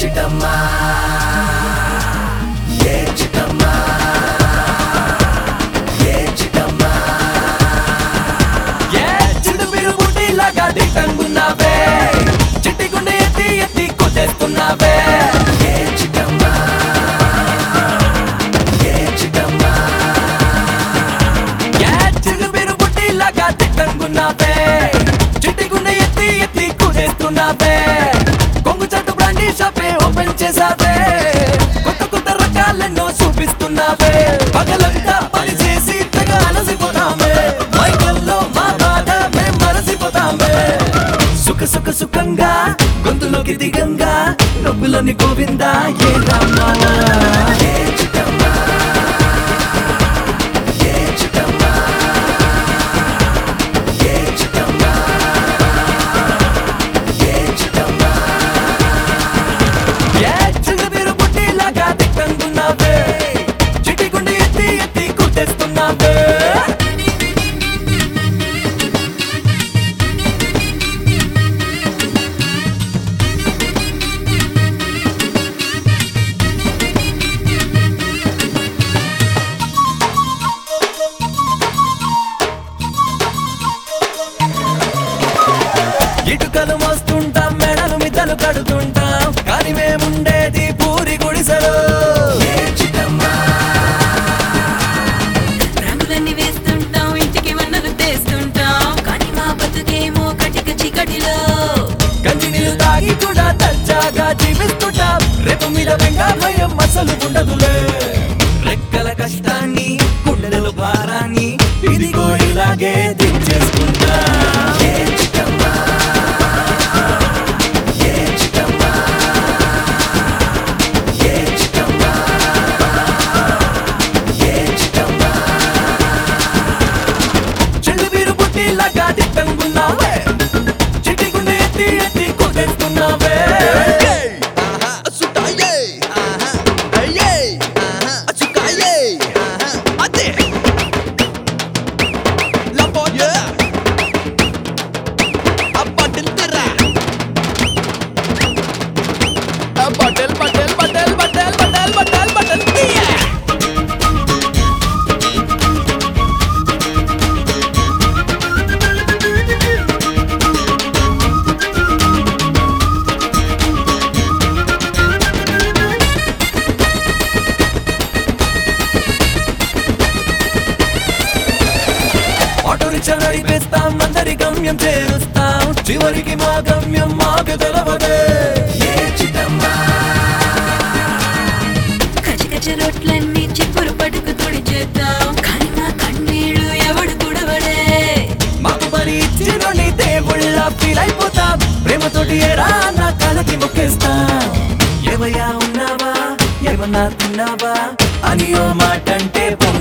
చిటమ్మా ఏ చిటమ్మా ఏ చిటమ్మా ఏ చిడు మీరు బుట్టిలాగా దిట్టంగున్నావే చిట్టి గుండె ఎత్తి ఎత్తి కొట్టేస్తున్నావే ఏ చిటమ్మా ఏ చిటమ్మా ఏ చిడు మీరు బుట్టిలాగా దిట్టంగున్నావే చిట్టి గుండె ఎత్తి ఎత్తి కొట్టేస్తున్నావే కొంగు చట్టు బ్రాండీ షాపే ఓపెన్ చేసావే కొత్త కొత్త రకాలెన్నో చూపిస్తున్నావే పగలంతా పని చేసి తెగ అలసిపోతామే మైకల్లో మా బాధ మేం మరసిపోతామే సుఖ సుఖ సుఖంగా గొంతులోకి దిగంగా నొప్పులని గోవిందా ఏ రామా ఏ చిట్టమ్మా ఏ చిట్టమ్మా ఏ చిట్టమ్మా ఏ చిట్టమ్మా ఏ చిన్న మీరు బుట్టిలాగా దిట్టంగున్నావే చిట్టి గుండె ఎత్తి ఎత్తి కుట్టేస్తున్నావే ఇటుకలు మోస్తుంటాం మెడలు మిద్దలు కడుతుంటాం కానీ మేముండేది పూరి గుడిసెలో రంగులన్నీ వేస్తుంటాం ఇంటికి వన్నలు తెస్తుంటాం కానీ మా బతుకేమో కటిక చీకటిలో గంజి నీళ్ళు తాగి కూడా దర్జాగా జీవిస్తుంటాం రేపు మీద వెంగా భయం అసలు ఉండదులే రెక్కల కష్టాన్ని గుండెల భారాన్ని ఇదిగో ఇలాగే దించేసుకుంటా ఏ చిట్టమ్మా ఏ చిట్టమ్మా ఏ చిట్టమ్మా ఏ చిట్టమ్మా చెల్లి వీరు పుట్టిలాగా దిట్టంగున్నావే చిట్టి గుండె ఎత్తి ఎత్తి కొట్టేస్తున్నావే Batel, batel, batel, batel, batel, batel, batel, yeah. Auto rickshaw నడిపేస్తాం అందరి గమ్యం చేరుస్తాం చివరికి మా గమ్యం మాకు తెలవదే ఏ చిట్టమ్మా కచకచ రొట్లన్నీ చిప్పురు పట్టుకు తుడి చేద్దాం కానీ మా కన్నీళ్ళు ఎవడు కుడవడే మాకు మరి ఇచ్చినోని దేవుళ్ళ ఫీల్ అయిపోతాం ప్రేమతోటి ఏరా నా కళకి మొక్కేస్తాం ఏమయ్యా ఉన్నావా ఏమన్నా తిన్నావా అని ఓ మాట అంటే పొంగ